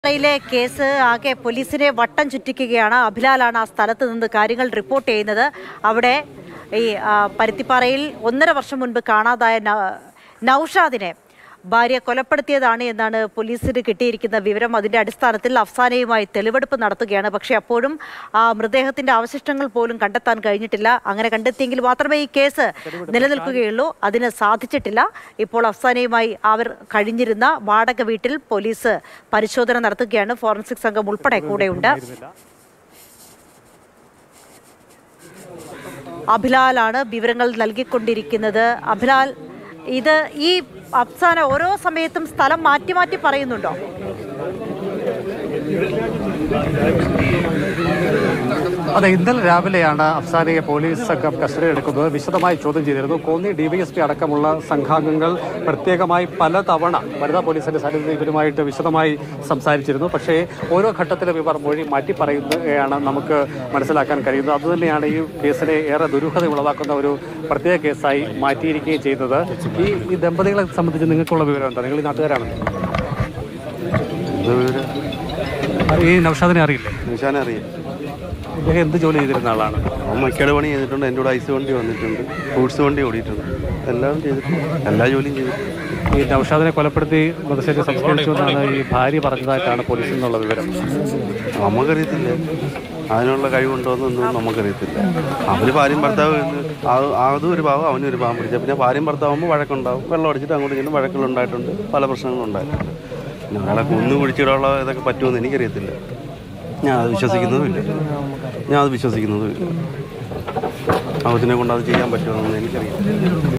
യിലെ കേസ് ആകെ പോലീസിനെ വട്ടം ചുറ്റിക്കുകയാണ് അഭിലാലാണ് ആ സ്ഥലത്ത് നിന്ന് കാര്യങ്ങൾ റിപ്പോർട്ട് ചെയ്യുന്നത് അവിടെ ഈ ആ, പരുത്തിപ്പാറയിൽ ഒന്നര വർഷം മുൻപ് കാണാതായ ന- നൌഷാദിനെ ഭാര്യ കൊലപ്പെടുത്തിയതാണ് എന്നാണ് പോലീസിന് കിട്ടിയിരിക്കുന്ന വിവരം അതിന്റെ അടിസ്ഥാനത്തിൽ അഫ്സാനയുമായി തെളിവെടുപ്പ് നടത്തുകയാണ് പക്ഷേ അപ്പോഴും ആ മൃതദേഹത്തിന്റെ അവശിഷ്ടങ്ങൾ പോലും കണ്ടെത്താൻ കഴിഞ്ഞിട്ടില്ല അങ്ങനെ കണ്ടെത്തിയെങ്കിൽ മാത്രമേ ഈ കേസ് നിലനിൽക്കുകയുള്ളൂ അതിന് സാധിച്ചിട്ടില്ല ഇപ്പോൾ അഫ്സാനയുമായി അവർ കഴിഞ്ഞിരുന്ന വാടക വീട്ടിൽ പോലീസ് പരിശോധന നടത്തുകയാണ് ഫോറൻസിക് സംഘം ഉൾപ്പെടെ കൂടെയുണ്ട് അഭിലാലാണ് വിവരങ്ങൾ നൽകിക്കൊണ്ടിരിക്കുന്നത് അഭിലാൽ ഇത് ഈ അഫ്സാന ഓരോ സമയത്തും സ്ഥലം മാറ്റി മാറ്റി പറയുന്നുണ്ടോ അതെ ഇന്നലെ രാവിലെയാണ് അഫ്സാനയെ പോലീസ് സംഘം കസ്റ്റഡി എടുക്കുന്നത് വിശദമായി ചോദ്യം ചെയ്തിരുന്നു കോന്നി ഡിവൈഎസ്പി അടക്കമുള്ള സംഘാംഗങ്ങൾ പ്രത്യേകമായി പലതവണ വനിതാ പോലീസിന്റെ സാന്നിധ്യത്തിൽ ഇവരുമായിട്ട് വിശദമായി സംസാരിച്ചിരുന്നു പക്ഷേ ഓരോ ഘട്ടത്തിലും ഇവർ മൊഴി മാറ്റി പറയുകയാണ് നമുക്ക് മനസ്സിലാക്കാൻ കഴിയുന്നത് അതുതന്നെയാണ് ഈ കേസിനെ ഏറെ ദുരൂഹത ഉളവാക്കുന്ന ഒരു പ്രത്യേക കേസായി മാറ്റിയിരിക്കുകയും ചെയ്യുന്നത് ഈ ഈ ദമ്പതികളെ സംബന്ധിച്ച് നിങ്ങൾക്കുള്ള വിവരം എന്താ നിങ്ങൾ ഈ നാട്ടുകാരാണ് എന്ത് വിവരം ഈ നൌഷാദിനെ അറിയില്ലേ നിഷാനെ അറിയാം ഇദ്ദേഹം എന്ത് ജോലി ചെയ്തിരുന്ന ആളാണ് അവൻ മക്കേട് പണി ചെയ്തിട്ടുണ്ട് എൻ്റെ കൂടെ ഐസ് വണ്ടി വന്നിട്ടുണ്ട് ഫ്രൂട്ട്സ് വണ്ടി ഓടിയിട്ടുണ്ട് എല്ലാം ചെയ്തിട്ടുണ്ട് എല്ലാ ജോലിയും ചെയ്തിട്ടുണ്ട് ഈ നൌഷാദിനെ കൊലപ്പെടുത്തി മൃതശരീരം സംസ്കരിച്ചു എന്നാണ് ഈ ഭാര്യ പറഞ്ഞതായിട്ടാണ് പോലീസിൽ നിന്നുള്ള വിവരം നമുക്കറിയത്തില്ല അതിനുള്ള കഴിവുണ്ടോയെന്നൊന്നും നമുക്കറിയത്തില്ല അവന് ഭാര്യയും ഭർത്താവ് എന്ന് ആ- അതും ഒരു ഭാവം അവനും ഒരു ഭാവം പിടിച്ച പിന്നെ ഭാര്യയും ഭർത്താവുമ്പോൾ വഴക്കുണ്ടാവും വെള്ളം അടിച്ചിട്ട് അങ്ങോട്ട് ഇങ്ങനെ വഴക്കുകളുണ്ടായിട്ടുണ്ട് പല പ്രശ്നങ്ങളും ഉണ്ടായിട്ടുണ്ട് പിന്നെ ഒരാളെ കൊന്നു കുഴിച്ചിടാനുള്ള ഇതൊക്കെ പറ്റുമെന്ന് എനിക്കറിയത്തില്ല ഞാൻ അത് വിശ്വസിക്കുന്നതുമില്ല ഞാൻ അത് വിശ്വസിക്കുന്നതുമില്ല അവത്തിനെ കൊണ്ട് അത് ചെയ്യാൻ പറ്റുമെന്നൊന്നും എനിക്കറിയില്ല